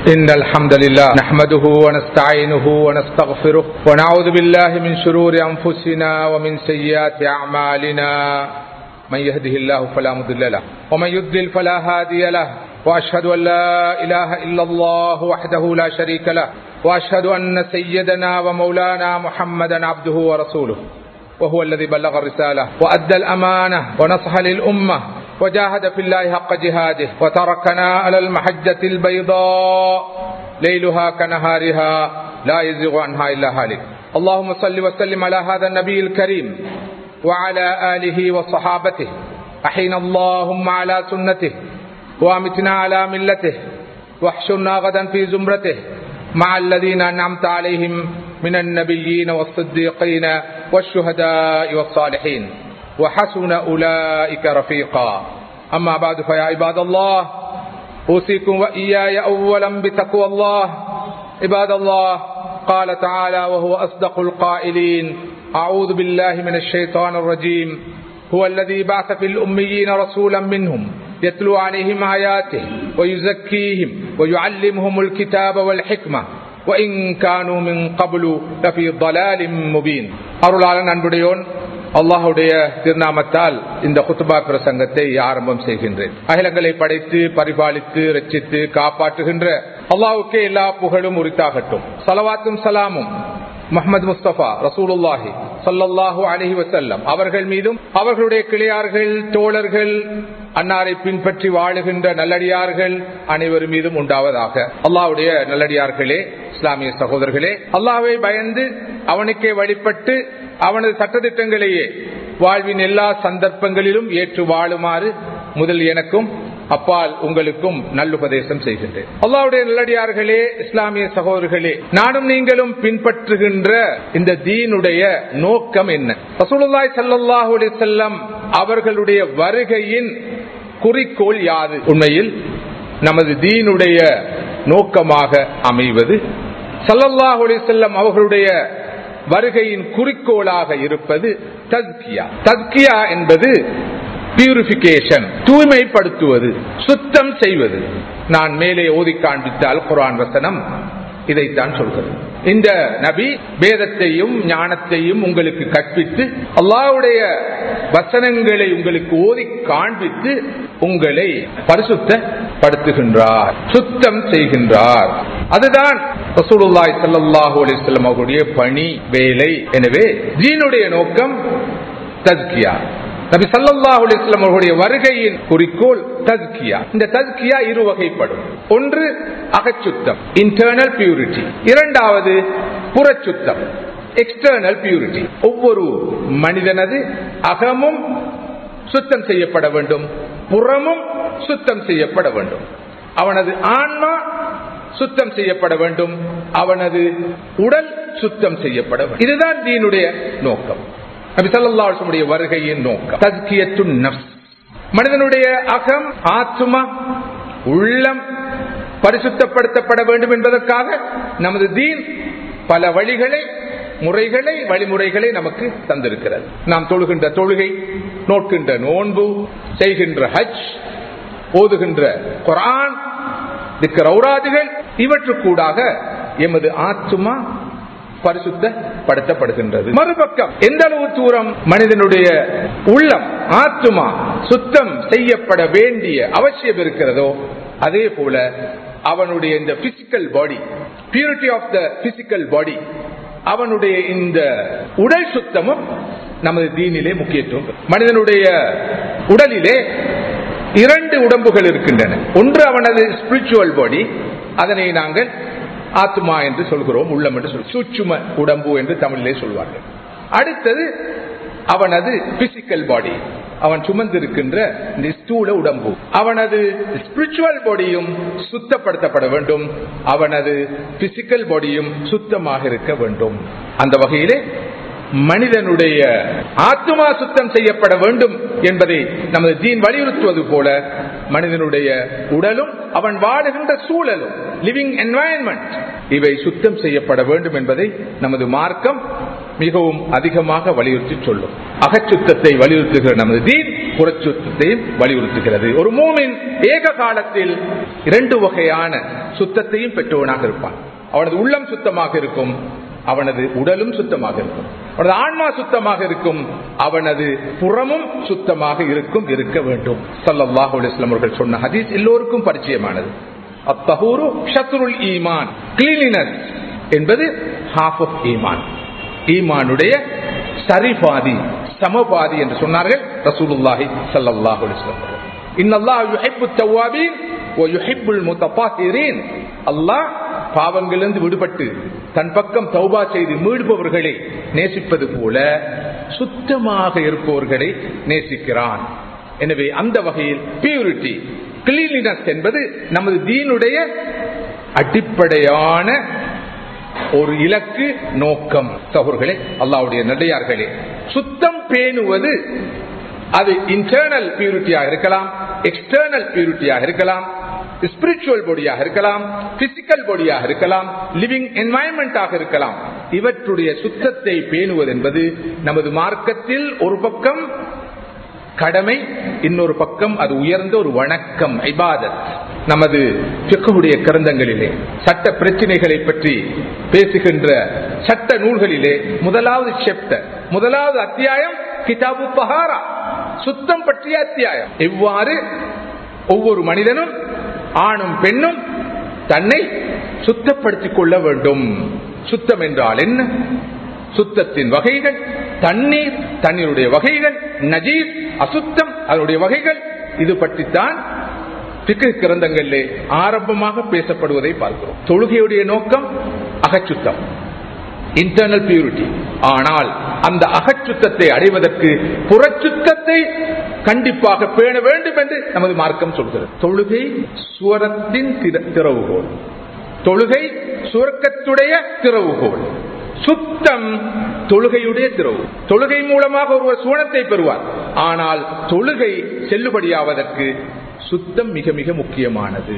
إن الحمد لله نحمده ونستعينه ونستغفره ونعوذ بالله من شرور أنفسنا ومن سيئات أعمالنا من يهده الله فلا مضل له ومن يضلل فلا هادي له وأشهد أن لا إله إلا الله وحده لا شريك له وأشهد أن سيدنا ومولانا محمدا عبده ورسوله وهو الذي بلغ الرسالة وأدى الأمانة ونصح للأمة وجاهد في الله حق جهاده وتركنا على المحجة البيضاء ليلها كنهارها لا يزيغ عنها إلا هالك اللهم صل وسلم على هذا النبي الكريم وعلى آله وصحابته أحين اللهم على سنته وامتنا على ملته واحشرنا غدا في زمرته مع الذين أنعمت عليهم من النبيين والصديقين والشهداء والصالحين وحسن أولئك رفيقا أما بعد فيا عباد الله أوصيكم وإياي أولا بتقوى الله عباد الله قال تعالى وهو أصدق القائلين أعوذ بالله من الشيطان الرجيم هو الذي بعث في الأميين رسولا منهم يتلو عليهم آياته ويزكيهم ويعلمهم الكتاب والحكمة وإن كانوا من قبل لفي ضلال مبين அருளாளன் அன்புடையோன் அல்லாஹுடைய திருநாமத்தால் இந்த குத்துபா பிரசங்கத்தை ஆரம்பம் செய்கின்றேன் அகிலங்களை படைத்து பரிபாலித்து ரச்சித்து காப்பாற்றுகின்ற அல்லாஹுக்கே எல்லா புகழும் உரித்தாகட்டும் சலவாத்தும் சலாமும் முகமது முஸ்தபா ரசூலுல்லாஹி சல்லல்லாஹு அலஹி வசல்லம் அவர்கள் மீதும் அவர்களுடைய கிளையார்கள் தோழர்கள் அன்னாரை பின்பற்றி வாழுகின்ற நல்லடியார்கள் அனைவரும் மீதும் உண்டாவதாக அல்லாவுடைய நல்லடியார்களே இஸ்லாமிய சகோதரர்களே அல்லாவை பயந்து அவனுக்கே வழிபட்டு அவனது சட்டத்திட்டங்களையே வாழ்வின் எல்லா சந்தர்ப்பங்களிலும் ஏற்று வாழுமாறு முதல் எனக்கும் அப்பால் உங்களுக்கும் நல்லுபதேசம் செய்கின்றேன் அல்லாவுடைய நல்லடியார்களே இஸ்லாமிய சகோதரர்களே நானும் நீங்களும் பின்பற்றுகின்ற இந்த தீனுடைய நோக்கம் என்ன ரசூலுல்லாய் சல்லாஹூ செல்லம் அவர்களுடைய வருகையின் குறிக்கோள் யாது உண்மையில் நமது தீனுடைய நோக்கமாக அமைவது சல்லல்லாஹு செல்லம் அவர்களுடைய வருகையின் குறிக்கோளாக இருப்பது தத்கியா தத்கியா என்பது பியூரிபிகேஷன் தூய்மைப்படுத்துவது சுத்தம் செய்வது நான் மேலே ஓதி காண்பித்தால் குரான் வசனம் இதைத்தான் சொல்கிறது இந்த நபி வேதத்தையும் ஞானத்தையும் உங்களுக்கு கற்பித்து அல்லாவுடைய வசனங்களை உங்களுக்கு ஓதி காண்பித்து உங்களை பரிசுத்தப்படுத்துகின்றார் சுத்தம் செய்கின்றார் அதுதான் ரசூலுல்லாய் சல்லாஹூ அலிஸ்லாம் அவர்களுடைய பணி வேலை எனவே ஜீனுடைய நோக்கம் தத்கியா நபி சல்லாஹூ அலிஸ்லாம் அவர்களுடைய வருகையின் குறிக்கோள் தத்கியா இந்த தத்கியா இரு வகைப்படும் ஒன்று அகச்சுத்தம் இன்டர்னல் பியூரிட்டி இரண்டாவது புறச்சுத்தம் எக்ஸ்டர்னல் பியூரிட்டி ஒவ்வொரு மனிதனது அகமும் சுத்தம் செய்யப்பட வேண்டும் புறமும் சுத்தம் செய்யப்பட வேண்டும் அவனது ஆன்மா சுத்தம் செய்யப்பட வேண்டும் அவனது உடல் சுத்தம் செய்யப்பட வேண்டும் இதுதான் தீனுடைய நோக்கம் நபி சல்லாஹுடைய வருகையின் நோக்கம் தத்கியத்து நப்ஸ் மனிதனுடைய அகம் ஆத்மா உள்ளம் பரிசுத்தப்படுத்தப்பட வேண்டும் என்பதற்காக நமது தீன் பல வழிகளை முறைகளை வழிமுறைகளை நமக்கு தந்திருக்கிறது நாம் தொழுகின்ற தொழுகை நோட்கின்ற நோன்பு செய்கின்ற ஹஜ் ஓதுகின்ற குரான் ரவுராதுகள் இவற்றுக்கூடாக எமது ஆத்மா பரிசுத்தப்படுத்தப்படுகின்றது மறுபக்கம் எந்த அளவு தூரம் மனிதனுடைய உள்ளம் ஆத்மா சுத்தம் செய்யப்பட வேண்டிய அவசியம் இருக்கிறதோ அதே போல அவனுடைய இந்த physical body purity of the physical body அவனுடைய இந்த உடல் சுத்தமும் நமது தீனிலே முக்கியத்துவம் மனிதனுடைய உடலிலே இரண்டு உடம்புகள் இருக்கின்றன ஒன்று அவனது ஸ்பிரிச்சுவல் பாடி அதனை நாங்கள் ஆத்மா என்று சொல்கிறோம் உள்ளம் என்று சொல் சூட்சும உடம்பு என்று தமிழிலே சொல்வார்கள் அடுத்தது அவனது பிசிக்கல் பாடி அவன் சுமந்திருக்கின்ற இந்த ஸ்தூல உடம்பு அவனது ஸ்பிரிச்சுவல் பாடியும் சுத்தப்படுத்தப்பட வேண்டும் அவனது பிசிக்கல் பாடியும் சுத்தமாக இருக்க வேண்டும் அந்த வகையிலே மனிதனுடைய ஆத்மா சுத்தம் செய்யப்பட வேண்டும் என்பதை நமது தீன் வலியுறுத்துவது போல மனிதனுடைய உடலும் அவன் வாழுகின்ற சூழலும் லிவிங் என்வாயன்மெண்ட் இவை சுத்தம் செய்யப்பட வேண்டும் என்பதை நமது மார்க்கம் மிகவும் அதிகமாக வலியுறுத்தி சொல்லும் அகச்சுத்தத்தை வலியுறுத்துகிற நமது தீன் புறச்சுத்தத்தையும் வலியுறுத்துகிறது ஒரு மூமின் ஏக காலத்தில் இரண்டு வகையான சுத்தத்தையும் பெற்றவனாக இருப்பான் அவனது உள்ளம் சுத்தமாக இருக்கும் அவனது உடலும் சுத்தமாக இருக்கும் அவனது ஆன்மா சுத்தமாக இருக்கும் அவனது புறமும் சுத்தமாக இருக்கும் இருக்க வேண்டும் சல்லாஹூ அலிஸ்லாம் அவர்கள் சொன்ன ஹதீஸ் எல்லோருக்கும் பரிச்சயமானது அத்தஹூரு ஷத்ருல் ஈமான் கிளீனினஸ் என்பது ஹாஃப் ஆஃப் ஈமான் ஈமானுடைய சரிபாதி சமபாதி என்று சொன்னார்கள் ரசூலுல்லாஹி ஸல்லல்லாஹு அலைஹி வஸல்லம் இன்னல்லாஹ் யுஹிப்பு தவ்வாபீன் வ யுஹிப்புல் முத்தஃபாஹிரீன் அல்லாஹ் பாவங்களிலிருந்து விடுபட்டு தன் பக்கம் தௌபா செய்து மீள்பவர்களை நேசிப்பது போல சுத்தமாக இருப்பவர்களை நேசிக்கிறான் எனவே அந்த வகையில் பியூரிட்டி கிளீனினஸ் என்பது நமது தீனுடைய அடிப்படையான ஒரு இலக்கு நோக்கம் சகோர்களே அல்லாவுடைய நடையார்களே சுத்தம் பேணுவது அது இன்டர்னல் பியூரிட்டியாக இருக்கலாம் எக்ஸ்டர்னல் பியூரிட்டியாக இருக்கலாம் ஸ்பிரிச்சுவல் பாடியாக இருக்கலாம் பிசிக்கல் பாடியாக இருக்கலாம் லிவிங் என்வாயன்மெண்டாக இருக்கலாம் இவற்றுடைய சுத்தத்தை பேணுவது என்பது நமது மார்க்கத்தில் ஒரு பக்கம் கடமை இன்னொரு பக்கம் அது உயர்ந்த ஒரு வணக்கம் ஐபாதத் நமது செக்குடைய கிரந்தங்களிலே சட்ட பிரச்சனைகளை பற்றி பேசுகின்ற சட்ட நூல்களிலே முதலாவது செப்டர் முதலாவது அத்தியாயம் கிதாபு பஹாரா சுத்தம் பற்றிய அத்தியாயம் எவ்வாறு ஒவ்வொரு மனிதனும் ஆணும் பெண்ணும் தன்னை சுத்தப்படுத்திக் கொள்ள வேண்டும் சுத்தம் என்றால் என்ன சுத்தத்தின் வகைகள் தண்ணீர் தண்ணீருடைய வகைகள் நஜீர் அசுத்தம் அதனுடைய வகைகள் இது பற்றித்தான் திக்கு கிரந்தங்களிலே ஆரம்பமாக பேசப்படுவதை பார்க்கிறோம் தொழுகையுடைய நோக்கம் அகச்சுத்தம் இன்டர்னல் பியூரிட்டி ஆனால் அந்த அகச்சுத்தத்தை அடைவதற்கு புறச்சுத்தத்தை கண்டிப்பாக பேண வேண்டும் என்று நமது மார்க்கம் சொல்கிறது தொழுகை சுவரத்தின் திறவுகோல் தொழுகை சுவர்க்கத்துடைய திறவுகோல் சுத்தம் தொழுகையுடைய திறவு தொழுகை மூலமாக ஒருவர் சுவனத்தை பெறுவார் ஆனால் தொழுகை செல்லுபடியாவதற்கு சுத்தம் மிக மிக முக்கியமானது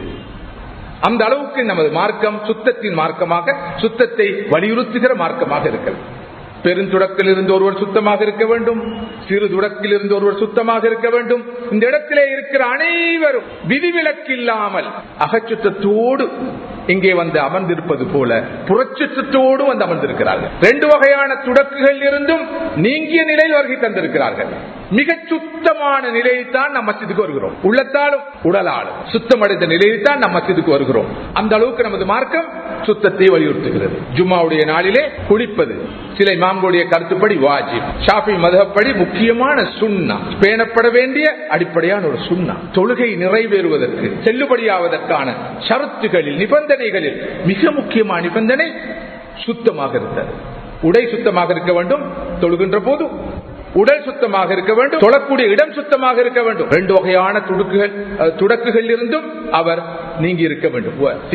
அந்த அளவுக்கு நமது மார்க்கம் சுத்தத்தின் மார்க்கமாக சுத்தத்தை வலியுறுத்துகிற மார்க்கமாக இருக்கிறது பெருந்துடக்கில் இருந்து ஒருவர் சுத்தமாக இருக்க வேண்டும் சிறு துடக்கில் இருந்து ஒருவர் சுத்தமாக இருக்க வேண்டும் இந்த இடத்திலே இருக்கிற அனைவரும் விதிவிலக்கில்லாமல் அகச்சுத்தத்தோடு இங்கே வந்து அமர்ந்திருப்பது போல புறச்சுத்தத்தோடு வந்து அமர்ந்திருக்கிறார்கள் ரெண்டு வகையான துடக்குகள் இருந்தும் நீங்கிய நிலையில் வருகை தந்திருக்கிறார்கள் மிக சுத்தமான நிலையில் தான் நம்ம மசிதுக்கு வருகிறோம் உள்ளத்தாலும் உடலாலும் சுத்தமடைந்த நிலையில் தான் நம்ம மசிதுக்கு வருகிறோம் அந்த அளவுக்கு நமது மார்க்கம் சுத்தத்தை வலியுறுத்துகிறது ஜும்மாவுடைய நாளிலே குளிப்பது சில இமாம்களுடைய கருத்துப்படி வாஜிப் ஷாஃபி மதப்படி முக்கியமான சுண்ணா பேணப்பட வேண்டிய அடிப்படையான ஒரு சுண்ணா தொழுகை நிறைவேறுவதற்கு செல்லுபடியாவதற்கான ஷரத்துகளில் நிபந்தனைகளில் மிக முக்கியமான நிபந்தனை சுத்தமாக இருந்தது உடை சுத்தமாக இருக்க வேண்டும் தொழுகின்ற போது உடல் சுத்தமாக இருக்க வேண்டும் தொழக்கூடிய இடம் சுத்தமாக இருக்க வேண்டும் ரெண்டு வகையான துடுக்குகள் துடக்குகள் இருந்தும் அவர் நீங்கி இருக்க வேண்டும்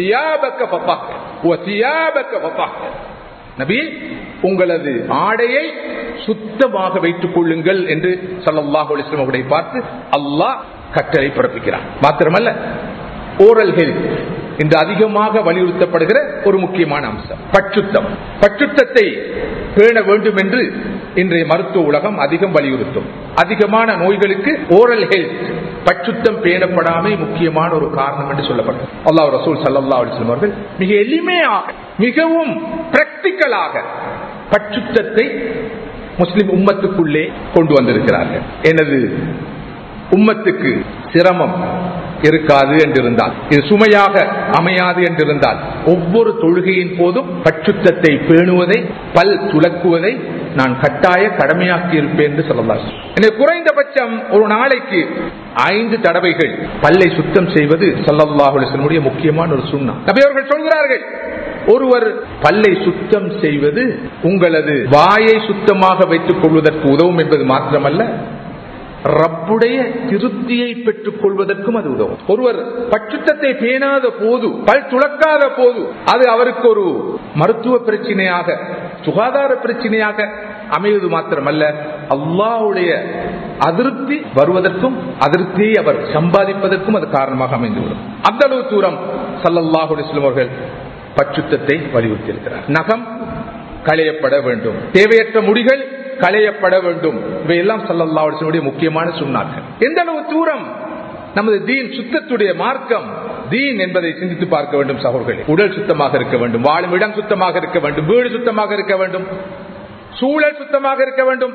நபி உங்களது ஆடையை சுத்தமாக வைத்துக் கொள்ளுங்கள் என்று சல்லாஹ் அலிஸ்லாமுடைய பார்த்து அல்லாஹ் கட்டளை பிறப்பிக்கிறார் மாத்திரமல்ல ஓரல் ஹெல்த் இன்று அதிகமாக வலியுறுத்தப்படுகிற ஒரு முக்கியமான அம்சம் பச்சுத்தம் பச்சுத்தத்தை பேண வேண்டும் என்று இன்றைய மருத்துவ உலகம் அதிகம் வலியுறுத்தும் அதிகமான நோய்களுக்கு ஓரல் ஹெல்த் பச்சுத்தம் பேணப்படாமை முக்கியமான ஒரு காரணம் என்று சொல்லப்பட்டது அல்லாஹ் ரசூல் சல்லா அலிஸ்லம் அவர்கள் மிக எளிமையாக மிகவும் பிராக்டிக்கலாக பச்சுத்தத்தை முஸ்லிம் உம்மத்துக்குள்ளே கொண்டு வந்திருக்கிறார்கள் எனது உம்மத்துக்கு சிரமம் இருக்காது என்றிருந்தால் இது சுமையாக அமையாது என்றிருந்தால் ஒவ்வொரு தொழுகையின் போதும் பச்சுத்தத்தை பேணுவதை பல் துலக்குவதை நான் கட்டாய கடமையாக்கி இருப்பேன் என்று சொல்லலாம் எனவே குறைந்தபட்சம் ஒரு நாளைக்கு ஐந்து தடவைகள் பல்லை சுத்தம் செய்வது சல்லல்லாஹுடைய முக்கியமான ஒரு சுண்ணா நபியவர்கள் சொல்கிறார்கள் ஒருவர் பல்லை சுத்தம் செய்வது உங்களது வாயை சுத்தமாக வைத்துக் கொள்வதற்கு உதவும் என்பது மாத்திரமல்ல ரப்புடைய திருப்தியை பெற்றுக் கொள்வதற்கும் அது உதவும் ஒருவர் பட்சுத்தத்தை பேணாத போது பல் துளக்காத போது அது அவருக்கு ஒரு மருத்துவ பிரச்சனையாக சுகாதார பிரச்சனையாக அமைவது மாத்திரமல்ல அல்லாவுடைய அதிருப்தி வருவதற்கும் அதிருப்தியை அவர் சம்பாதிப்பதற்கும் அது காரணமாக அமைந்துவிடும் அந்த அளவு தூரம் சல்லல்லாஹுடைய அவர்கள் பச்சுத்தத்தை வலியுறுத்தியிருக்கிறார் நகம் களையப்பட வேண்டும் தேவையற்ற முடிகள் களையப்பட வேண்டும் இவையெல்லாம் சல்லல்லாவுடைய முக்கியமான சுண்ணாக்கள் எந்த அளவு தூரம் நமது தீன் சுத்தத்துடைய மார்க்கம் தீன் என்பதை சிந்தித்து பார்க்க வேண்டும் சகோதரர்களே உடல் சுத்தமாக இருக்க வேண்டும் வாழும் இடம் சுத்தமாக இருக்க வேண்டும் வீடு சுத்தமாக இருக்க வேண்டும் சூழல் சுத்தமாக இருக்க வேண்டும்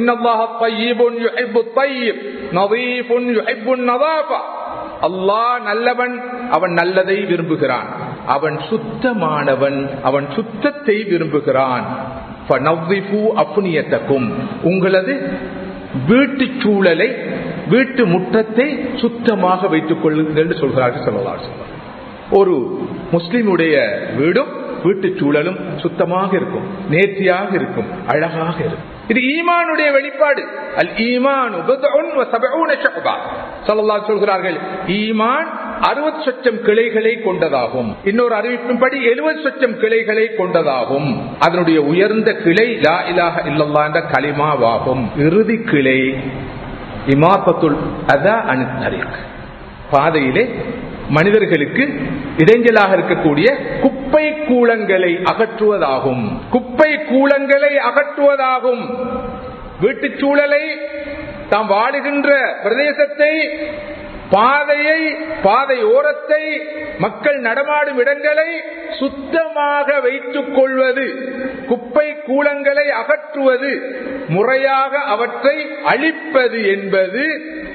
அல்லாஹ் நல்லவன் அவன் நல்லதை விரும்புகிறான் அவன் சுத்தமானவன் அவன் சுத்தத்தை விரும்புகிறான் உங்களது வீட்டு சூழலை வீட்டு முற்றத்தை சுத்தமாக வைத்துக் கொள்ளுங்கள் என்று சொல்கிறார்கள் சொல்லலாம் ஒரு முஸ்லிமுடைய வீடும் வீட்டு சூழலும் சுத்தமாக இருக்கும் நேர்த்தியாக இருக்கும் அழகாக இருக்கும் இது ஈமானுடைய வெளிப்பாடு அல் ஈமான் சொல்கிறார்கள் ஈமான் அறுபது சொச்சம் கிளைகளை கொண்டதாகும் இன்னொரு அறிவிப்பின்படி எழுபது சொச்சம் கிளைகளை கொண்டதாகும் அதனுடைய உயர்ந்த கிளை லா இலாக இல்லல்லா என்ற களிமாவாகும் இறுதி கிளை இமாபத்துல் அதா அனுத்தரிக் பாதையிலே மனிதர்களுக்கு இடைஞ்சலாக இருக்கக்கூடிய குப்பை கூலங்களை அகற்றுவதாகும் குப்பை கூலங்களை அகற்றுவதாகும் வீட்டு சூழலை தாம் வாழுகின்ற பிரதேசத்தை பாதையை பாதை ஓரத்தை மக்கள் நடமாடும் இடங்களை சுத்தமாக வைத்துக் கொள்வது குப்பை கூலங்களை அகற்றுவது முறையாக அவற்றை அழிப்பது என்பது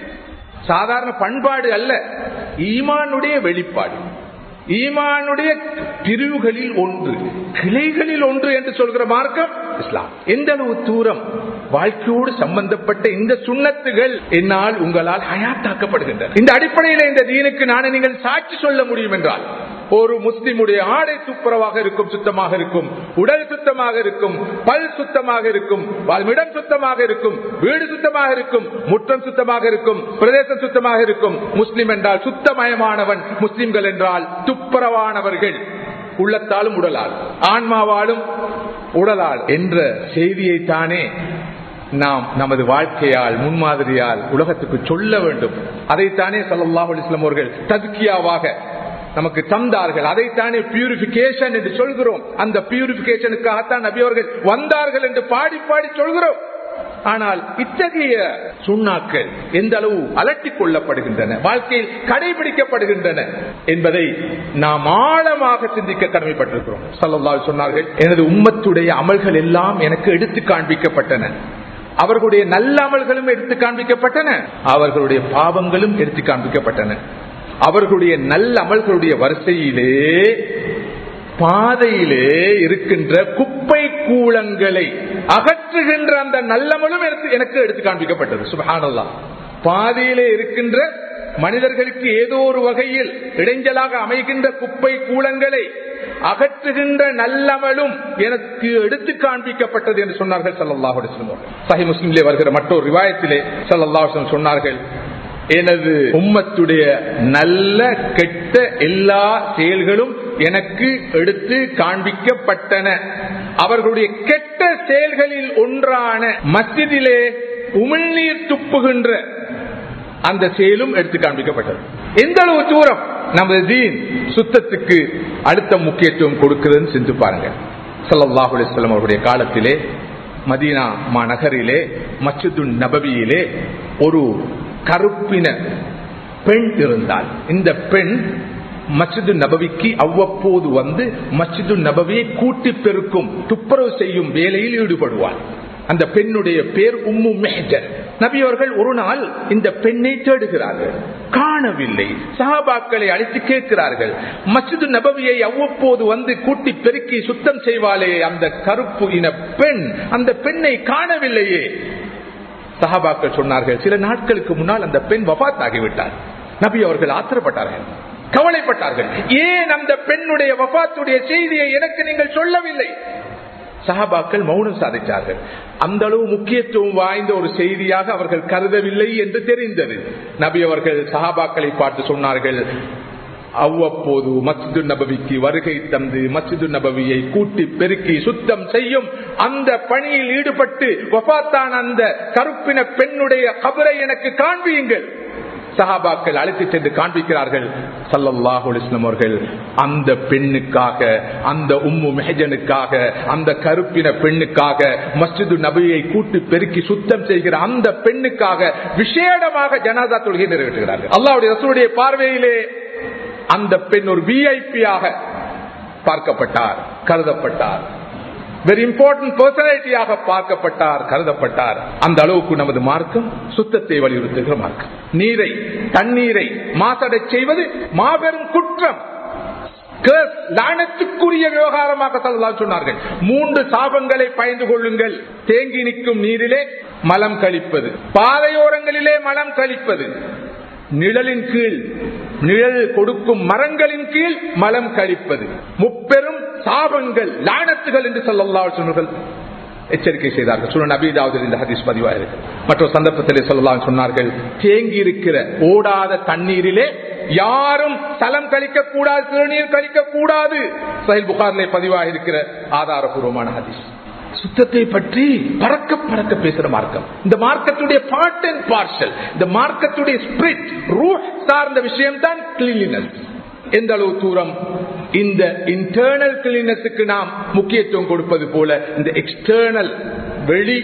சாதாரண பண்பாடு அல்ல ஈமானுடைய வெளிப்பாடு ஈமானுடைய பிரிவுகளில் ஒன்று கிளைகளில் ஒன்று என்று சொல்கிற மார்க்கம் இஸ்லாம் எந்த அளவு தூரம் வாழ்க்கையோடு சம்பந்தப்பட்ட இந்த சுண்ணத்துகள் என்னால் உங்களால் ஹயாத்தாக்கப்படுகின்றன இந்த அடிப்படையில் இந்த தீனுக்கு நானே நீங்கள் சாட்சி சொல்ல முடியும் என்றால் ஒரு முஸ்லிமுடைய ஆடை துப்புரவாக இருக்கும் சுத்தமாக இருக்கும் உடல் சுத்தமாக இருக்கும் பல் சுத்தமாக இருக்கும் வாழ்விடம் சுத்தமாக இருக்கும் வீடு சுத்தமாக இருக்கும் முற்றம் சுத்தமாக இருக்கும் பிரதேசம் சுத்தமாக இருக்கும் முஸ்லிம் என்றால் சுத்தமயமானவன் முஸ்லிம்கள் என்றால் துப்புரவானவர்கள் உள்ளத்தாலும் உடலால் ஆன்மாவாலும் உடலால் என்ற செய்தியை தானே நாம் நமது வாழ்க்கையால் முன்மாதிரியால் உலகத்துக்கு சொல்ல வேண்டும் அதைத்தானே சல்லாஹ் அலிஸ்லாம் அவர்கள் ததுக்கியாவாக நமக்கு தந்தார்கள் அதைத்தானே பியூரிபிகேஷன் என்று சொல்கிறோம் அந்த பியூரிபிகேஷனுக்காகத்தான் நபி அவர்கள் வந்தார்கள் என்று பாடி பாடி சொல்கிறோம் ஆனால் இத்தகைய சுண்ணாக்கள் எந்த அளவு அலட்டிக் கொள்ளப்படுகின்றன வாழ்க்கையில் கடைபிடிக்கப்படுகின்றன என்பதை நாம் ஆழமாக சிந்திக்க கடமைப்பட்டிருக்கிறோம் சல்லல்லாஹு சொன்னார்கள் எனது உம்மத்துடைய அமல்கள் எல்லாம் எனக்கு எடுத்து காண்பிக்கப்பட்டன அவர்களுடைய நல்ல அமல்களும் எடுத்து காண்பிக்கப்பட்டன அவர்களுடைய பாவங்களும் எடுத்து காண்பிக்கப்பட்டன அவர்களுடைய நல்ல அமல்களுடைய வரிசையிலே பாதையிலே இருக்கின்ற குப்பை கூலங்களை அகற்றுகின்ற அந்த நல்லமலும் எனக்கு எடுத்து காண்பிக்கப்பட்டது சுபஹானல்லா பாதையிலே இருக்கின்ற மனிதர்களுக்கு ஏதோ ஒரு வகையில் இடைஞ்சலாக அமைகின்ற குப்பை கூலங்களை அகற்றுகின்ற நல்லமலும் எனக்கு எடுத்து காண்பிக்கப்பட்டது என்று சொன்னார்கள் சல்லாஹு சஹி முஸ்லிம்லே வருகிற மற்றொரு ரிவாயத்திலே சல்லாஹ் சொன்னார்கள் எனது உம்மத்துடைய நல்ல கெட்ட எல்லா செயல்களும் எனக்கு எடுத்து காண்பிக்கப்பட்டன அவர்களுடைய கெட்ட செயல்களில் ஒன்றான மஸ்ஜிதிலே உமிழ்நீர் துப்புகின்ற அந்த செயலும் எடுத்து காண்பிக்கப்பட்டது எந்த அளவு தூரம் நமது தீன் சுத்தத்துக்கு அடுத்த முக்கியத்துவம் கொடுக்கிறதுன்னு செஞ்சு பாருங்க சல்லாஹ் அலிஸ்லாம் அவருடைய காலத்திலே மதீனா மாநகரிலே மஸ்ஜிது நபவியிலே ஒரு கருப்பின பெண் இருந்தால் இந்த பெண் மஸ்ஜிது நபவிக்கு அவ்வப்போது வந்து மஸ்ஜிது நபவியை கூட்டி பெருக்கும் துப்புரவு செய்யும் வேலையில் ஈடுபடுவார் அந்த பெண்ணுடைய பேர் உம்மு மெஹஜர் நபி அவர்கள் ஒரு நாள் இந்த பெண்ணை தேடுகிறார்கள் காணவில்லை சஹாபாக்களை அழைத்து கேட்கிறார்கள் மஸ்ஜிது நபவியை அவ்வப்போது வந்து கூட்டி பெருக்கி சுத்தம் செய்வாளே அந்த கருப்பு இன பெண் அந்த பெண்ணை காணவில்லையே சஹாபாக்கள் சொன்னார்கள் சில நாட்களுக்கு முன்னால் அந்த பெண் வபாத் ஆகிவிட்டார் நபி அவர்கள் ஆத்திரப்பட்டார்கள் கவலைப்பட்டார்கள் ஏன் அந்த பெண்ணுடைய வபாத்துடைய செய்தியை எனக்கு நீங்கள் சொல்லவில்லை சஹாபாக்கள் மௌனம் சாதித்தார்கள் அந்த அளவு முக்கியத்துவம் வாய்ந்த ஒரு செய்தியாக அவர்கள் கருதவில்லை என்று தெரிந்தது நபி அவர்கள் சஹாபாக்களை பார்த்து சொன்னார்கள் அவ்வப்போது மஸ்ஜிது நபவிக்கு வருகை தந்து மஸ்ஜிது நபவியை கூட்டி பெருக்கி சுத்தம் செய்யும் அந்த பணியில் ஈடுபட்டு வபாத்தான அந்த கருப்பின பெண்ணுடைய கபரை எனக்கு காண்பியுங்கள் சஹாபாக்கள் அழைத்து சென்று காண்பிக்கிறார்கள் சல்லல்லாஹு இஸ்லாம் அவர்கள் அந்த பெண்ணுக்காக அந்த உம்மு மெஹஜனுக்காக அந்த கருப்பின பெண்ணுக்காக மஸ்ஜிது நபியை கூட்டு பெருக்கி சுத்தம் செய்கிற அந்த பெண்ணுக்காக விசேடமாக ஜனாதா தொழுகை நிறைவேற்றுகிறார்கள் அல்லாவுடைய ரசூலுடைய பார்வையிலே அந்த பெண் ஒரு விஐபியாக பார்க்கப்பட்டார் கருதப்பட்டார் வெரி இம்பார்ட்டன்ட் பர்சனாலிட்டியாக பார்க்கப்பட்டார் கருதப்பட்டார் அந்த அளவுக்கு நமது மார்க்கம் சுத்தத்தை வலியுறுத்துகிற மார்க்கம் நீரை தண்ணீரை மாசடை செய்வது மாபெரும் குற்றம் லானத்துக்குரிய விவகாரமாக சொல்லலாம் சொன்னார்கள் மூன்று சாபங்களை பயந்து கொள்ளுங்கள் தேங்கி நிற்கும் நீரிலே மலம் கழிப்பது பாதையோரங்களிலே மலம் கழிப்பது நிழலின் கீழ் நிழல் கொடுக்கும் மரங்களின் கீழ் மலம் கழிப்பது முப்பெரும் சாபங்கள் லானத்துகள் என்று சொல்லலாம் சொன்னார்கள் எச்சரிக்கை செய்தார்கள் சுன நபீதாவது இந்த ஹதீஸ் பதிவா இருக்கு மற்றொரு சந்தர்ப்பத்திலே சொல்லலாம் சொன்னார்கள் தேங்கி இருக்கிற ஓடாத தண்ணீரிலே யாரும் சலம் கழிக்க கூடாது திருநீர் கழிக்க கூடாது சஹில் புகாரிலே பதிவாக இருக்கிற ஆதாரபூர்வமான ஹதீஸ் சுத்தத்தை பற்றி பறக்க பறக்க பேசுற மார்க்கம் இந்த மார்க்கத்துடைய பார்ட் அண்ட் பார்சல் இந்த மார்க்கத்துடைய ஸ்பிரிட் ரூட் சார்ந்த விஷயம் தான் கிளீனினஸ் எந்த அளவு தூரம் இந்த இன்டர்னல் கிளீனஸுக்கு நாம் முக்கியத்துவம் கொடுப்பது போல இந்த எக்ஸ்டர்னல் வெளி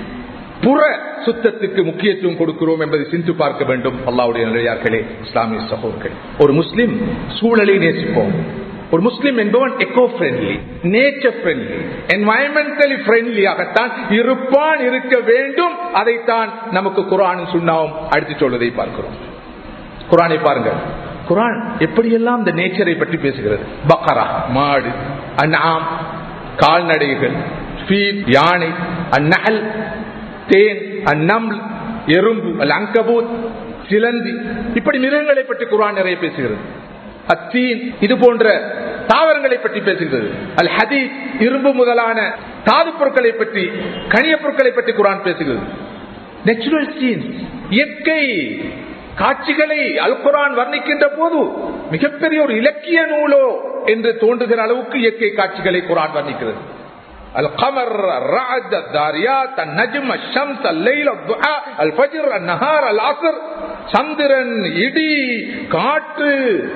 புற சுத்தத்துக்கு முக்கியத்துவம் கொடுக்கிறோம் என்பதை சிந்து பார்க்க வேண்டும் அல்லாவுடைய நிலையார்களே இஸ்லாமிய சகோதரர்கள் ஒரு முஸ்லிம் சூழலை நேசிப்போம் ஒரு முஸ்லிம் என்பவன் eco friendly nature friendly environmentally ஃப்ரெண்ட்லியாகத்தான் இருப்பான் இருக்க வேண்டும் அதைத்தான் நமக்கு குரானும் சுண்ணாவும் அடித்து சொல்வதை பார்க்கிறோம் குரானை பாருங்கள் குரான் எப்படியெல்லாம் இந்த நேச்சரை பற்றி பேசுகிறது பக்கரா மாடு அந்நாம் கால்நடைகள் யானை அந்நகல் தேன் அந்நம் எறும்பு அல் அங்கபூத் சிலந்தி இப்படி மிருகங்களை பற்றி குரான் நிறைய பேசுகிறது அத்தீன் இது போன்ற தாவரங்களை பற்றி பேசுகிறது அல் ஹதி இரும்பு முதலான தாது பொருட்களை பற்றி கனிய பொருட்களை பற்றி குரான் பேசுகிறது நேச்சுரல் சீன்ஸ் இயற்கை காட்சிகளை அல் குரான் வர்ணிக்கின்ற போது மிகப்பெரிய ஒரு இலக்கிய நூலோ என்று தோன்றுகிற அளவுக்கு இயற்கை காட்சிகளை குரான் வர்ணிக்கிறது القمر الرعد الداريات النجم الشمس الليل الضحى الفجر النهار العصر சந்திரன் இடி காற்று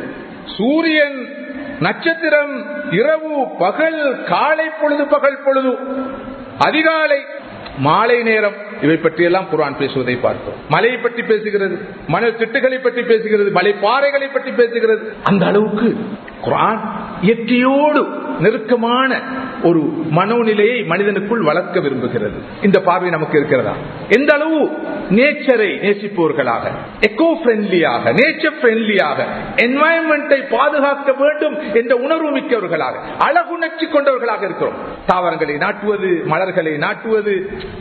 சூரியன் நட்சத்திரம் இரவு பகல் காலை பொழுது பகல் பொழுது அதிகாலை மாலை நேரம் இவை பற்றியெல்லாம் குரான் பேசுவதை பார்த்தோம் மலையை பற்றி பேசுகிறது மணல் திட்டுகளை பற்றி பேசுகிறது மலை பாறைகளை பற்றி பேசுகிறது அந்த அளவுக்கு குரான் இயற்கையோடு நெருக்கமான ஒரு மனோநிலையை மனிதனுக்குள் வளர்க்க விரும்புகிறது இந்த பார்வை நமக்கு இருக்கிறதா எந்த அளவு நேச்சரை நேசிப்பவர்களாக எக்கோ ஃப்ரெண்ட்லியாக நேச்சர் ஃப்ரெண்ட்லியாக என்வாயன்மெண்டை பாதுகாக்க வேண்டும் என்ற உணர்வு மிக்கவர்களாக அழகுணர்ச்சி கொண்டவர்களாக இருக்கிறோம் தாவரங்களை நாட்டுவது மலர்களை நாட்டுவது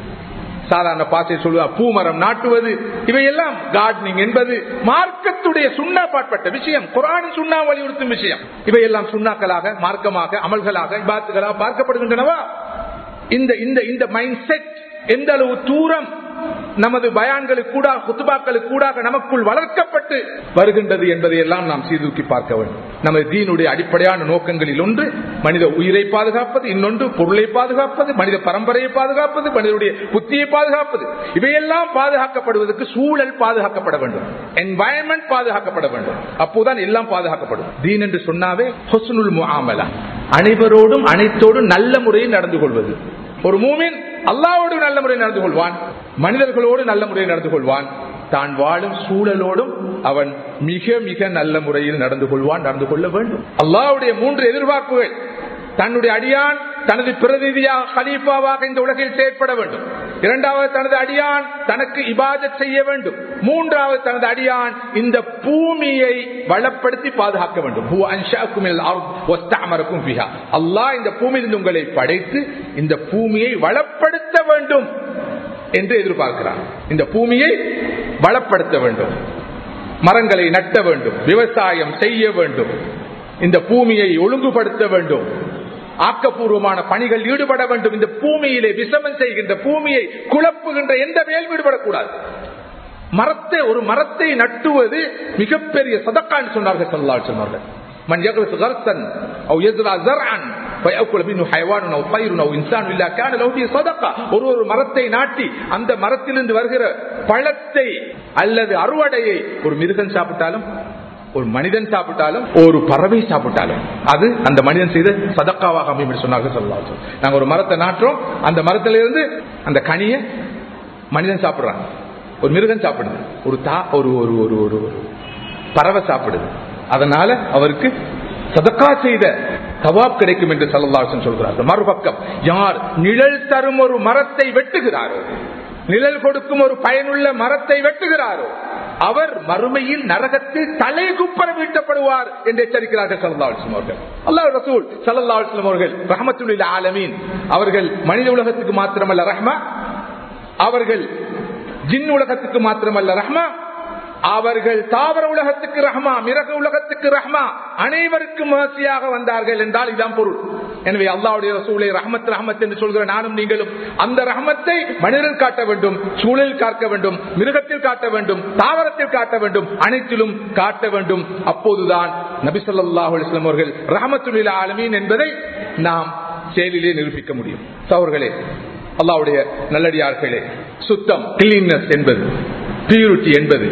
சாதாரண பாசை சொல்லுவா பூமரம் நாட்டுவது இவையெல்லாம் கார்டனிங் என்பது மார்க்கத்துடைய சுண்ணா பாட்பட்ட விஷயம் குரான் சுண்ணா வலியுறுத்தும் விஷயம் இவையெல்லாம் சுண்ணாக்களாக மார்க்கமாக அமல்களாக இபாத்துகளாக பார்க்கப்படுகின்றனவா இந்த இந்த இந்த மைண்ட் செட் எந்த அளவு தூரம் நமது பயான்களுக்கு கூட குத்துபாக்களுக்கு கூட நமக்குள் வளர்க்கப்பட்டு வருகின்றது என்பதை எல்லாம் நாம் சீர்தூக்கி பார்க்க வேண்டும் நமது தீனுடைய அடிப்படையான நோக்கங்களில் ஒன்று மனித உயிரை பாதுகாப்பது இன்னொன்று பொருளை பாதுகாப்பது மனித பரம்பரையை பாதுகாப்பது மனிதனுடைய புத்தியை பாதுகாப்பது இவையெல்லாம் பாதுகாக்கப்படுவதற்கு சூழல் பாதுகாக்கப்பட வேண்டும் என்வாயன்மெண்ட் பாதுகாக்கப்பட வேண்டும் அப்போதான் எல்லாம் பாதுகாக்கப்படும் தீன் என்று சொன்னாவே ஹொசுனுல் முஆமலா அனைவரோடும் அனைத்தோடும் நல்ல முறையில் நடந்து கொள்வது ஒரு மூமின் அல்லாவோடு நல்ல முறையில் நடந்து கொள்வான் மனிதர்களோடு நல்ல முறையில் நடந்து கொள்வான் தான் வாழும் சூழலோடும் அவன் மிக மிக நல்ல முறையில் நடந்து கொள்வான் நடந்து கொள்ள வேண்டும் அல்லாவுடைய மூன்று எதிர்பார்ப்புகள் தன்னுடைய அடியான் தனது பிரதிநிதியாக ஹலீஃபாவாக இந்த உலகில் செயற்பட வேண்டும் இரண்டாவது தனது அடியான் தனக்கு இபாதத் செய்ய வேண்டும் மூன்றாவது தனது அடியான் இந்த பூமியை வளப்படுத்தி பாதுகாக்க வேண்டும் அல்லாஹ் இந்த பூமியில் உங்களை படைத்து இந்த பூமியை வளப்படுத்த வேண்டும் என்று எதிர்பார்க்கிறார் இந்த பூமியை வளப்படுத்த வேண்டும் மரங்களை நட்ட வேண்டும் விவசாயம் செய்ய வேண்டும் இந்த பூமியை ஒழுங்குபடுத்த வேண்டும் ஆக்கப்பூர்வமான பணிகள் ஈடுபட வேண்டும் இந்த பூமியிலே விசமம் செய்கின்ற பூமியை குழப்புகின்ற எந்த வேலும் ஈடுபடக்கூடாது மரத்தை ஒரு மரத்தை நட்டுவது மிகப்பெரிய சதக்கான்னு சொன்னார்கள் சொல்லால் சொன்னார்கள் فيأكل منه حيوان أو طير أو إنسان إلا كان له فيه صدقة ஒரு ஒரு மரத்தை நாட்டி அந்த மரத்திலிருந்து வருகிற பழத்தை அல்லது அறுவடையை ஒரு மிருகம் சாப்பிட்டாலும் ஒரு மனிதன் சாப்பிட்டாலும் ஒரு பறவை சாப்பிட்டாலும் அது அந்த மனிதன் செய்த சதக்காவாக அமையும் என்று சொன்னார்கள் சொல்லலாம் நாங்க ஒரு மரத்தை நாட்டுறோம் அந்த மரத்திலிருந்து அந்த கனியை மனிதன் சாப்பிடுறான் ஒரு மிருகம் சாப்பிடுது ஒரு தா ஒரு ஒரு ஒரு ஒரு ஒரு பறவை சாப்பிடுது அதனால அவருக்கு சதக்கா செய்த தவாப் கிடைக்கும் என்று சல்லல்லாசன் சொல்கிறார்கள் மறுபக்கம் யார் நிழல் தரும் ஒரு மரத்தை வெட்டுகிறாரோ நிழல் கொடுக்கும் ஒரு பயனுள்ள மரத்தை வெட்டுகிறாரோ அவர் மறுமையில் நரகத்தில் தலை குப்பர வீட்டப்படுவார் என்று எச்சரிக்கிறார்கள் சல்லாஸ்லம் அவர்கள் அல்லாஹ் ரசூல் சல்லாஸ்லம் அவர்கள் ரஹமத்துல்ல ஆலமீன் அவர்கள் மனித உலகத்துக்கு மாத்திரமல்ல ரஹ்மா அவர்கள் ஜின் உலகத்துக்கு மாத்திரமல்ல ரஹ்மா அவர்கள் தாவர உலகத்துக்கு ரஹ்மா மிரக உலகத்துக்கு ரஹ்மா அனைவருக்கும் மகிழ்ச்சியாக வந்தார்கள் என்றால் இதான் பொருள் எனவே அல்லாவுடைய ரசூலை ரஹமத் ரஹமத் என்று சொல்கிற நானும் நீங்களும் அந்த ரஹமத்தை மனிதர்கள் காட்ட வேண்டும் சூழலில் காட்ட வேண்டும் மிருகத்தில் காட்ட வேண்டும் தாவரத்தில் காட்ட வேண்டும் அனைத்திலும் காட்ட வேண்டும் அப்போதுதான் நபி சொல்லாஹு அலிஸ்லாம் அவர்கள் ரஹமத்துல்ல ஆலமீன் என்பதை நாம் செயலிலே நிரூபிக்க முடியும் சவர்களே அல்லாவுடைய நல்லடியார்களே சுத்தம் கிளீன்னஸ் என்பது பியூரிட்டி என்பது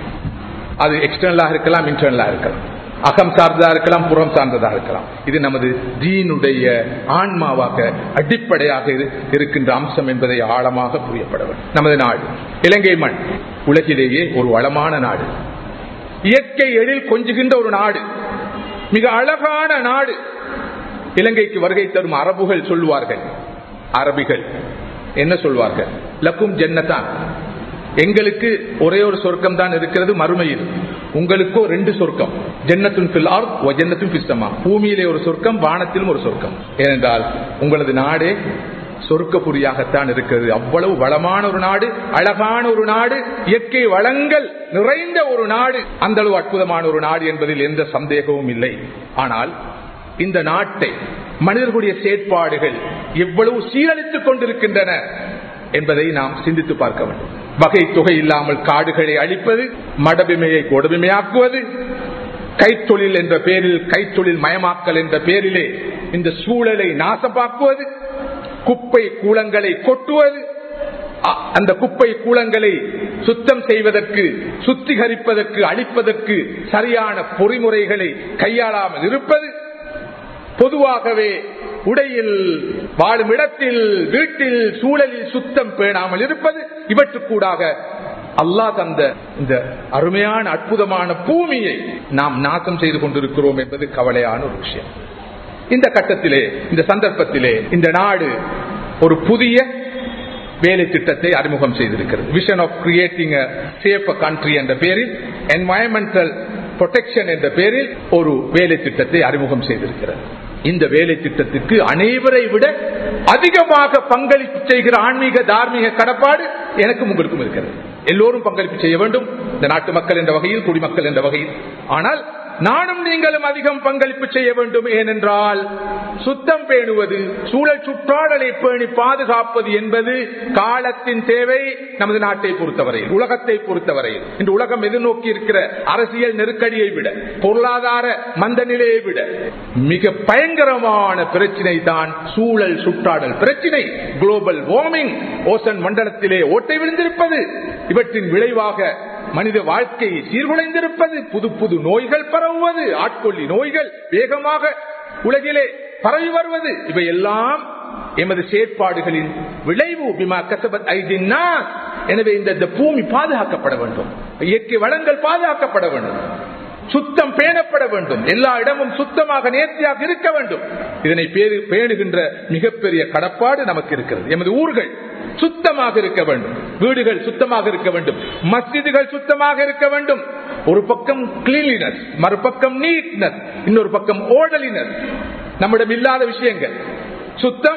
அது எக்ஸ்டர்னலாக இருக்கலாம் இன்டர்னலாக இருக்கலாம் அகம் சார்ந்ததா இருக்கலாம் புறம் சார்ந்ததா இருக்கலாம் இது நமது தீனுடைய ஆன்மாவாக அடிப்படையாக இருக்கின்ற அம்சம் என்பதை ஆழமாக புரியப்பட வேண்டும் நமது நாடு இலங்கை மண் உலகிலேயே ஒரு வளமான நாடு இயற்கை எழில் கொஞ்சுகின்ற ஒரு நாடு மிக அழகான நாடு இலங்கைக்கு வருகை தரும் அரபுகள் சொல்லுவார்கள் அரபிகள் என்ன சொல்வார்கள் லக்கும் ஜன்னதான் எங்களுக்கு ஒரே ஒரு சொர்க்கம் தான் இருக்கிறது மறுமையில் உங்களுக்கோ ரெண்டு சொர்க்கம் ஜன்னத்துன் பில் ஆர் ஜன்னத்தும் பிஸ்தமா பூமியிலே ஒரு சொர்க்கம் வானத்திலும் ஒரு சொர்க்கம் ஏனென்றால் உங்களது நாடே சொர்க்கபுரியாகத்தான் இருக்கிறது அவ்வளவு வளமான ஒரு நாடு அழகான ஒரு நாடு இயற்கை வளங்கள் நிறைந்த ஒரு நாடு அந்த அளவு அற்புதமான ஒரு நாடு என்பதில் எந்த சந்தேகமும் இல்லை ஆனால் இந்த நாட்டை மனிதர்களுடைய செயற்பாடுகள் எவ்வளவு சீரழித்துக் கொண்டிருக்கின்றன என்பதை நாம் சிந்தித்து பார்க்க வேண்டும் வகை தொகை இல்லாமல் காடுகளை அழிப்பது மடபிமையை கொடுமையாக்குவது கைத்தொழில் என்ற பேரில் கைத்தொழில் மயமாக்கல் என்ற பேரிலே இந்த சூழலை நாசமாக்குவது குப்பை கூலங்களை கொட்டுவது அந்த குப்பை கூலங்களை சுத்தம் செய்வதற்கு சுத்திகரிப்பதற்கு அழிப்பதற்கு சரியான பொறிமுறைகளை கையாளாமல் இருப்பது பொதுவாகவே உடையில் வாழும் இடத்தில் வீட்டில் சூழலில் சுத்தம் பேணாமல் இருப்பது இவற்றுக்கூடாக அல்லா தந்த இந்த அருமையான அற்புதமான பூமியை நாம் நாசம் செய்து கொண்டிருக்கிறோம் என்பது கவலையான ஒரு விஷயம் இந்த கட்டத்திலே இந்த சந்தர்ப்பத்திலே இந்த நாடு ஒரு புதிய வேலை திட்டத்தை அறிமுகம் செய்திருக்கிறது vision of creating safe country என்ற பெயரில் என்வாயன்மெண்டல் புரொடெக்ஷன் என்ற பெயரில் ஒரு வேலை திட்டத்தை அறிமுகம் செய்திருக்கிறது இந்த வேலை திட்டத்துக்கு அனைவரை விட அதிகமாக பங்களிப்பு செய்கிற ஆன்மீக தார்மீக கடப்பாடு எனக்கும் உங்களுக்கும் இருக்கிறது எல்லோரும் பங்களிப்பு செய்ய வேண்டும் இந்த நாட்டு மக்கள் என்ற வகையில் குடிமக்கள் என்ற வகையில் ஆனால் நானும் நீங்களும் அதிகம் பங்களிப்பு செய்ய வேண்டும் ஏனென்றால் சுத்தம் பேணுவது சூழல் சுற்றாடலை பேணி பாதுகாப்பது என்பது காலத்தின் தேவை நமது நாட்டை பொறுத்தவரையில் உலகத்தை பொறுத்தவரையில் இன்று உலகம் எதிர்நோக்கி இருக்கிற அரசியல் நெருக்கடியை விட பொருளாதார மந்த நிலையை விட மிக பயங்கரமான பிரச்சினை தான் சூழல் சுற்றாடல் பிரச்சினை குளோபல் வார்மிங் ஓசன் மண்டலத்திலே ஓட்டை விழுந்திருப்பது இவற்றின் விளைவாக மனித வாழ்க்கை சீர்குலைந்திருப்பது புது புது நோய்கள் பரவுவது ஆட்கொள்ளி நோய்கள் வேகமாக உலகிலே பரவி வருவது இவையெல்லாம் எமது செயற்பாடுகளின் விளைவு பிமா கசபத் ஐதின்னா எனவே இந்த பூமி பாதுகாக்கப்பட வேண்டும் இயற்கை வளங்கள் பாதுகாக்கப்பட வேண்டும் சுத்தம் பேணப்பட வேண்டும் எல்லா இடமும் சுத்தமாக நேர்த்தியாக இருக்க வேண்டும் இதனை பேணுகின்ற மிகப்பெரிய கடப்பாடு நமக்கு இருக்கிறது எமது ஊர்கள் சுத்தமாக இருக்க வேண்டும் வீடுகள் சுத்தமாக இருக்க வேண்டும் மஸ்ஜிதுகள் சுத்தமாக இருக்க வேண்டும் ஒரு பக்கம் கிளீனினஸ் மறுபக்கம் நீட்னஸ் இன்னொரு பக்கம் ஓடலினஸ் நம்மிடம் இல்லாத விஷயங்கள் சுத்தம்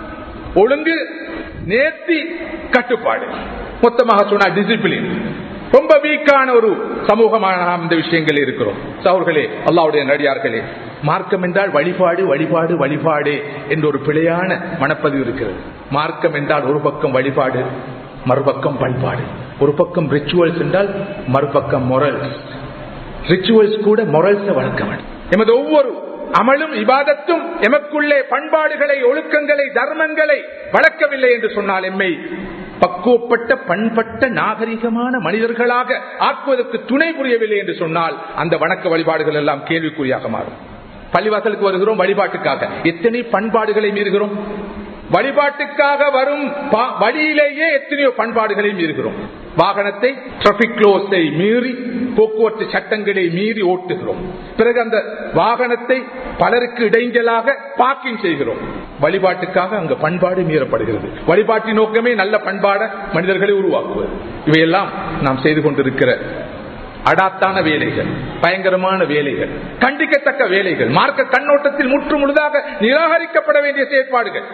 ஒழுங்கு நேர்த்தி கட்டுப்பாடு மொத்தமாக சொன்னா டிசிப்ளின் ரொம்ப வீக்கான ஒரு சமூகமான நாம் இந்த விஷயங்கள் இருக்கிறோம் சவுர்களே அல்லாவுடைய நடிகார்களே மார்க்கம் என்றால் வழிபாடு வழிபாடு வழிபாடு என்ற ஒரு பிழையான மனப்பதிவு இருக்கிறது மார்க்கம் என்றால் ஒரு பக்கம் வழிபாடு மறுபக்கம் பண்பாடு ஒரு பக்கம் ரிச்சுவல்ஸ் என்றால் மறுபக்கம் மொரல்ஸ் ரிச்சுவல்ஸ் கூட மொரல்ஸை வளர்க்க வேண்டும் எமது ஒவ்வொரு அமலும் இபாதத்தும் எமக்குள்ளே பண்பாடுகளை ஒழுக்கங்களை தர்மங்களை வளர்க்கவில்லை என்று சொன்னால் எம்மை பக்குவப்பட்ட பண்பட்ட நாகரிகமான மனிதர்களாக ஆக்குவதற்கு துணை புரியவில்லை என்று சொன்னால் அந்த வணக்க வழிபாடுகள் எல்லாம் கேள்விக்குறியாக மாறும் பள்ளிவாசலுக்கு வருகிறோம் வழிபாட்டுக்காக எத்தனை பண்பாடுகளை மீறுகிறோம் வழிபாட்டுக்காக வரும் வழியிலேயே எத்தனையோ பண்பாடுகளை மீறுகிறோம் வாகனத்தை டிராபிக் க்ளோஸை மீறி போக்குவரத்து சட்டங்களை மீறி ஓட்டுகிறோம் பிறகு அந்த வாகனத்தை பலருக்கு இடைஞ்சலாக பார்க்கிங் செய்கிறோம் வழிபாட்டுக்காக அங்க பண்பாடு மீறப்படுகிறது வழிபாட்டின் நோக்கமே நல்ல பண்பாட மனிதர்களை உருவாக்குவது இவையெல்லாம் நாம் செய்து கொண்டிருக்கிற அடாத்தான வேலைகள் பயங்கரமான வேலைகள் கண்டிக்கத்தக்க வேலைகள் மார்க்க கண்ணோட்டத்தில் முற்று முழுதாக நிராகரிக்கப்பட வேண்டிய செயற்பாடுகள்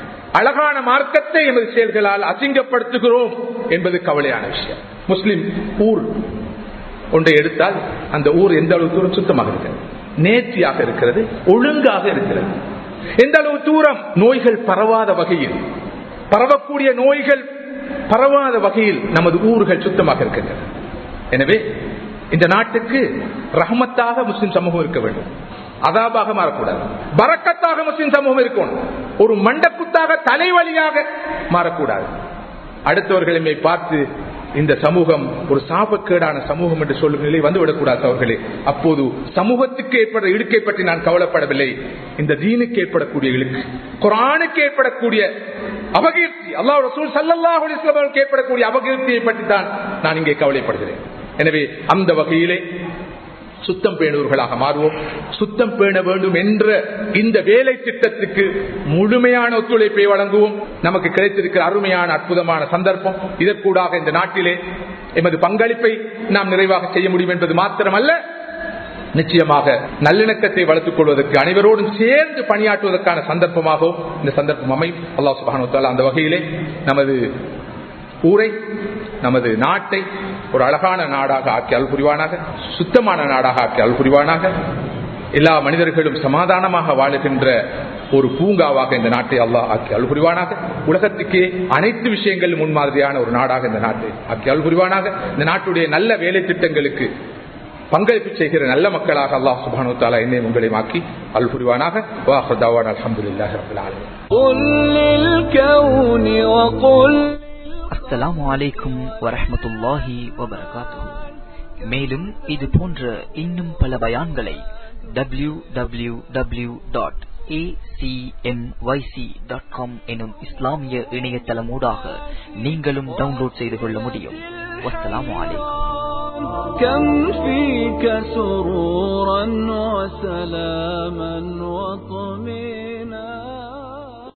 அழகான மார்க்கத்தை எமது செயல்களால் அசிங்கப்படுத்துகிறோம் என்பது கவலையான விஷயம் முஸ்லிம் ஊர் ஒன்றை எடுத்தால் அந்த ஊர் எந்த அளவு தூரம் சுத்தமாக இருக்கிறது நேர்த்தியாக இருக்கிறது ஒழுங்காக இருக்கிறது எந்த அளவு தூரம் நோய்கள் பரவாத வகையில் பரவக்கூடிய நோய்கள் பரவாத வகையில் நமது ஊர்கள் சுத்தமாக இருக்கின்றன எனவே இந்த நாட்டுக்கு ரஹமத்தாக முஸ்லிம் சமூகம் இருக்க வேண்டும் அதாபாக மாறக்கூடாது பறக்கத்தாக முஸ்லிம் சமூகம் இருக்கணும் ஒரு மண்டக்குத்தாக தலைவலியாக மாறக்கூடாது அடுத்தவர்களை பார்த்து இந்த சமூகம் ஒரு சாபக்கேடான சமூகம் என்று சொல்லும் நிலை வந்துவிடக்கூடாது அவர்களே அப்போது சமூகத்துக்கு ஏற்பட இடுக்கை பற்றி நான் கவலைப்படவில்லை இந்த தீனுக்கு ஏற்படக்கூடிய இழுக்கு குரானுக்கு ஏற்படக்கூடிய அபகீர்த்தி அல்லாஹ் ரசூல் சல்லல்லாஹு அலைஹி வஸல்லம் ஏற்படக்கூடிய அபகீர்த்தியை பற்றி தான் நான் இங்கே கவலைப்படுகிறேன் எனவே அந்த வகையிலே சுத்தம் பேணுவர்களாக மாறுவோம் சுத்தம் பேண வேண்டும் என்ற இந்த வேலை திட்டத்துக்கு முழுமையான ஒத்துழைப்பை வழங்குவோம் நமக்கு கிடைத்திருக்கிற அருமையான அற்புதமான சந்தர்ப்பம் இதற்கூடாக இந்த நாட்டிலே எமது பங்களிப்பை நாம் நிறைவாக செய்ய முடியும் என்பது மாத்திரமல்ல நிச்சயமாக நல்லிணக்கத்தை வளர்த்துக் கொள்வதற்கு அனைவரோடும் சேர்ந்து பணியாற்றுவதற்கான சந்தர்ப்பமாகவும் இந்த சந்தர்ப்பம் அமையும் அல்லாஹ் சுபானு அந்த வகையிலே நமது ஊரை நமது நாட்டை ஒரு அழகான நாடாக ஆக்கி அல் புரிவானாக சுத்தமான நாடாக ஆக்கி அல் புரிவானாக எல்லா மனிதர்களும் சமாதானமாக வாழுகின்ற ஒரு பூங்காவாக இந்த நாட்டை அல்லாஹ் ஆக்கி அல் புரிவானாக உலகத்துக்கே அனைத்து விஷயங்களும் முன்மாதிரியான ஒரு நாடாக இந்த நாட்டை ஆக்கி அல் புரிவானாக இந்த நாட்டுடைய நல்ல வேலை திட்டங்களுக்கு பங்களிப்பு செய்கிற நல்ல மக்களாக அல்லாஹ் சுபானு தாலா என்னை உங்களை மாக்கி அல் புரிவானாக வாஹதாவான் அலமதுல்லாஹி ரபில் ஆலமீன் அஸ்ஸலாமு அலைக்கும் வரஹமத்துல்லாஹி வபரகாத்துஹு மேலும் இது போன்ற இன்னும் பல பயான்களை W W W dot acmyc.com எனும் இஸ்லாமிய இணையதளமூடாக நீங்களும் டவுன்லோட் செய்து கொள்ள முடியும் வஸ்ஸலாமு அலைக்கும் كم فيك سرورا وسلاما وطمئنا